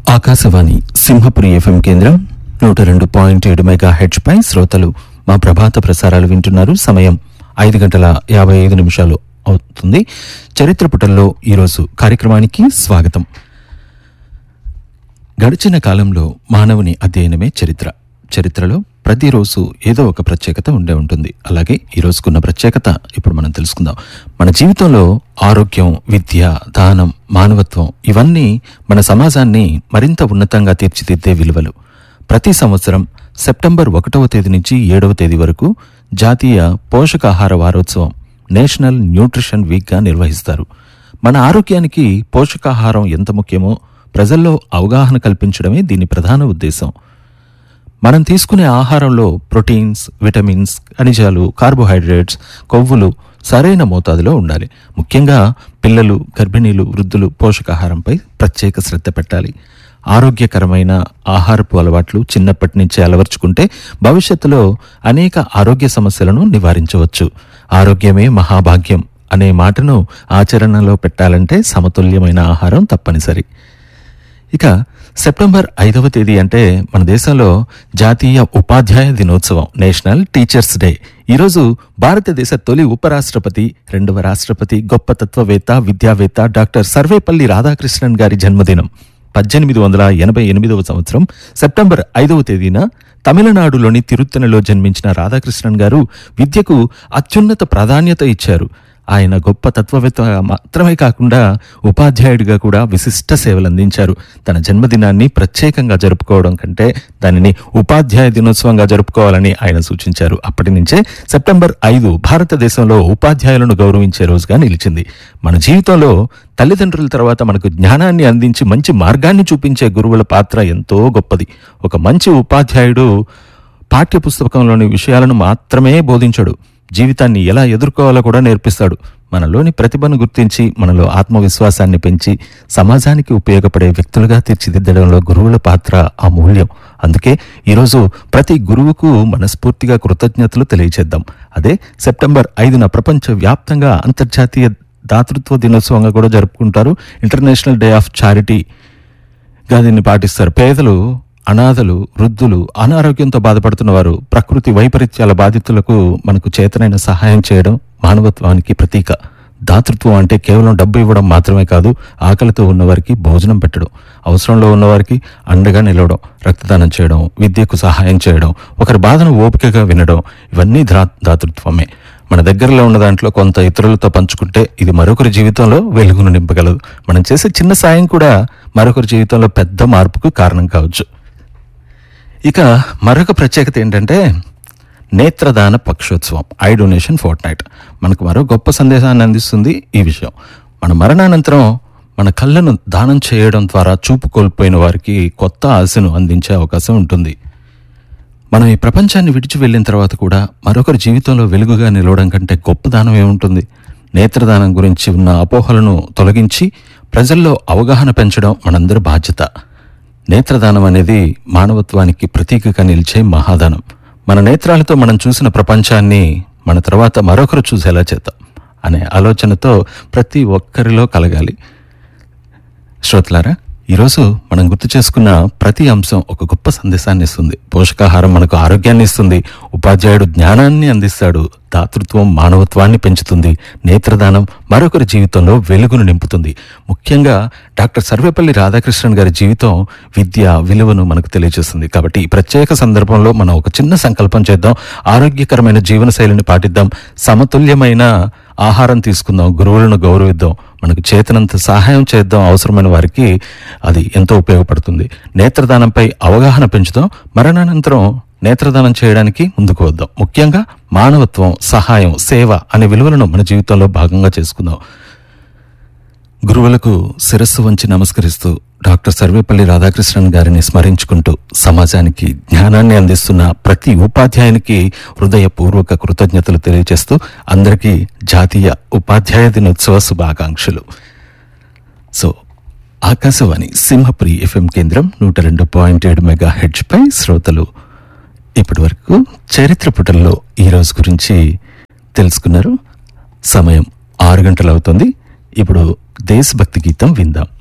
Akashvani Simhapuri FM కేంద్రం నూట రెండు పాయింట్ ఏడు మెగా హెచ్ పై శ్రోతలు మా ప్రభాత ప్రసారాలు వింటున్నారు సమయం ఐదు గంటల యాభై ఐదు నిమిషాలు అవుతుంది చరిత్ర పుటల్లో ఈరోజు కార్యక్రమానికి స్వాగతం గడిచిన కాలంలో మానవుని అధ్యయనమే చరిత్ర చరిత్రలో ప్రతిరోజు ఏదో ఒక ప్రత్యేకత ఉండే ఉంటుంది అలాగే ఈ రోజుకున్న ప్రత్యేకత ఇప్పుడు మనం తెలుసుకుందాం మన జీవితంలో ఆరోగ్యం విద్య దానం మానవత్వం ఇవన్నీ మన సమాజాన్ని మరింత ఉన్నతంగా తీర్చిదిద్దే విలువలు ప్రతి సంవత్సరం సెప్టెంబర్ ఒకటవ తేదీ నుంచి ఏడవ తేదీ వరకు జాతీయ పోషకాహార వారోత్సవం నేషనల్ న్యూట్రిషన్ వీక్గా నిర్వహిస్తారు మన ఆరోగ్యానికి పోషకాహారం ఎంత ముఖ్యమో ప్రజల్లో అవగాహన కల్పించడమే దీని ప్రధాన ఉద్దేశం మనం తీసుకునే ఆహారంలో ప్రోటీన్స్ విటమిన్స్ ఖనిజాలు కార్బోహైడ్రేట్స్ కొవ్వులు సరైన మోతాదులో ఉండాలి ముఖ్యంగా పిల్లలు గర్భిణీలు వృద్ధులు పోషకాహారంపై ప్రత్యేక శ్రద్ధ పెట్టాలి ఆరోగ్యకరమైన ఆహారపు అలవాట్లు చిన్నప్పటి నుంచే అలవర్చుకుంటే భవిష్యత్తులో అనేక ఆరోగ్య సమస్యలను నివారించవచ్చు ఆరోగ్యమే మహాభాగ్యం అనే మాటను ఆచరణలో పెట్టాలంటే సమతుల్యమైన ఆహారం తప్పనిసరి ఇక సెప్టెంబర్ ఐదవ తేదీ అంటే మన దేశంలో జాతీయ ఉపాధ్యాయ దినోత్సవం నేషనల్ టీచర్స్ డే ఈరోజు భారతదేశ తొలి ఉపరాష్ట్రపతి రెండవ రాష్ట్రపతి గొప్ప తత్వవేత్త విద్యావేత్త డాక్టర్ సర్వేపల్లి రాధాకృష్ణన్ గారి జన్మదినం పద్దెనిమిది వందల ఎనభై ఎనిమిదవ సంవత్సరం సెప్టెంబర్ ఐదవ తేదీన తమిళనాడులోని తిరుత్తణిలో జన్మించిన రాధాకృష్ణన్ గారు విద్యకు అత్యున్నత ప్రాధాన్యత ఇచ్చారు ఆయన గొప్ప తత్వవేత్త మాత్రమే కాకుండా ఉపాధ్యాయుడిగా కూడా విశిష్ట సేవలు అందించారు తన జన్మదినాన్ని ప్రత్యేకంగా జరుపుకోవడం కంటే దానిని ఉపాధ్యాయ దినోత్సవంగా జరుపుకోవాలని ఆయన సూచించారు అప్పటి నుంచే సెప్టెంబర్ ఐదు భారతదేశంలో ఉపాధ్యాయులను గౌరవించే రోజుగా నిలిచింది మన జీవితంలో తల్లిదండ్రుల తర్వాత మనకు జ్ఞానాన్ని అందించి మంచి మార్గాన్ని చూపించే గురువుల పాత్ర ఎంతో గొప్పది ఒక మంచి ఉపాధ్యాయుడు పాఠ్య పుస్తకంలోని విషయాలను మాత్రమే బోధించడు జీవితాన్ని ఎలా ఎదుర్కోవాలో కూడా నేర్పిస్తాడు మనలోని ప్రతిభను గుర్తించి మనలో ఆత్మవిశ్వాసాన్ని పెంచి సమాజానికి ఉపయోగపడే వ్యక్తులుగా తీర్చిదిద్దడంలో గురువుల పాత్ర అమూల్యం అందుకే ఈరోజు ప్రతి గురువుకు మనస్ఫూర్తిగా కృతజ్ఞతలు తెలియజేద్దాం అదే సెప్టెంబర్ ఐదున ప్రపంచ వ్యాప్తంగా అంతర్జాతీయ దాతృత్వ దినోత్సవంగా కూడా జరుపుకుంటారు ఇంటర్నేషనల్ డే ఆఫ్ చారిటీగా దీన్ని పాటిస్తారు పేదలు అనాథలు వృద్ధులు అనారోగ్యంతో బాధపడుతున్న వారు ప్రకృతి వైపరీత్యాల బాధితులకు మనకు చేతనైన సహాయం చేయడం మానవత్వానికి ప్రతీక దాతృత్వం అంటే కేవలం డబ్బు ఇవ్వడం మాత్రమే కాదు ఆకలితో ఉన్నవారికి భోజనం పెట్టడం అవసరంలో ఉన్నవారికి అండగా నిలవడం రక్తదానం చేయడం విద్యకు సహాయం చేయడం ఒకరి బాధను ఓపికగా వినడం ఇవన్నీ దా దాతృత్వమే మన దగ్గరలో ఉన్న దాంట్లో కొంత ఇతరులతో పంచుకుంటే ఇది మరొకరి జీవితంలో వెలుగును నింపగలదు మనం చేసే చిన్న సాయం కూడా మరొకరి జీవితంలో పెద్ద మార్పుకు కారణం కావచ్చు ఇక మరొక ప్రత్యేకత ఏంటంటే నేత్రదాన పక్షోత్సవం ఐ డొనేషన్ ఫోర్ట్ నైట్ మనకు మరో గొప్ప సందేశాన్ని అందిస్తుంది ఈ విషయం మన మరణానంతరం మన కళ్ళను దానం చేయడం ద్వారా చూపు కోల్పోయిన వారికి కొత్త ఆశను అందించే అవకాశం ఉంటుంది మనం ఈ ప్రపంచాన్ని విడిచి వెళ్ళిన తర్వాత కూడా మరొకరి జీవితంలో వెలుగుగా నిలవడం కంటే గొప్ప దానం ఏముంటుంది నేత్రదానం గురించి ఉన్న అపోహలను తొలగించి ప్రజల్లో అవగాహన పెంచడం మనందరి బాధ్యత నేత్రదానం అనేది మానవత్వానికి ప్రతీకగా నిలిచే మహాదానం మన నేత్రాలతో మనం చూసిన ప్రపంచాన్ని మన తర్వాత మరొకరు చూసేలా చేద్దాం అనే ఆలోచనతో ప్రతి ఒక్కరిలో కలగాలి శ్రోతలారా ఈరోజు మనం గుర్తు చేసుకున్న ప్రతి అంశం ఒక గొప్ప సందేశాన్ని ఇస్తుంది పోషకాహారం మనకు ఆరోగ్యాన్ని ఇస్తుంది ఉపాధ్యాయుడు జ్ఞానాన్ని అందిస్తాడు దాతృత్వం మానవత్వాన్ని పెంచుతుంది నేత్రదానం మరొకరి జీవితంలో వెలుగును నింపుతుంది ముఖ్యంగా డాక్టర్ సర్వేపల్లి రాధాకృష్ణన్ గారి జీవితం విద్య విలువను మనకు తెలియజేస్తుంది కాబట్టి ఈ ప్రత్యేక సందర్భంలో మనం ఒక చిన్న సంకల్పం చేద్దాం ఆరోగ్యకరమైన జీవనశైలిని పాటిద్దాం సమతుల్యమైన ఆహారం తీసుకుందాం గురువులను గౌరవిద్దాం మనకు చేతనంత సహాయం చేద్దాం అవసరమైన వారికి అది ఎంతో ఉపయోగపడుతుంది నేత్రదానంపై అవగాహన పెంచుదాం మరణానంతరం నేత్రదానం చేయడానికి ముందుకు వద్దాం ముఖ్యంగా మానవత్వం సహాయం సేవ అనే విలువలను మన జీవితంలో భాగంగా చేసుకుందాం గురువులకు శిరస్సు వంచి నమస్కరిస్తూ డాక్టర్ సర్వేపల్లి రాధాకృష్ణన్ గారిని స్మరించుకుంటూ సమాజానికి జ్ఞానాన్ని అందిస్తున్న ప్రతి ఉపాధ్యాయునికి హృదయపూర్వక కృతజ్ఞతలు తెలియజేస్తూ అందరికీ జాతీయ ఉపాధ్యాయ దినోత్సవ శుభాకాంక్షలు సో ఆకాశవాణి సింహపురి ఎఫ్ఎం కేంద్రం నూట రెండు పాయింట్ ఏడు మెగా హెడ్జ్ పై శ్రోతలు ఇప్పటి వరకు చరిత్ర పుటల్లో ఈ రోజు గురించి తెలుసుకున్నారు సమయం ఆరు గంటలు అవుతుంది ఇప్పుడు దేశభక్తి గీతం విందాం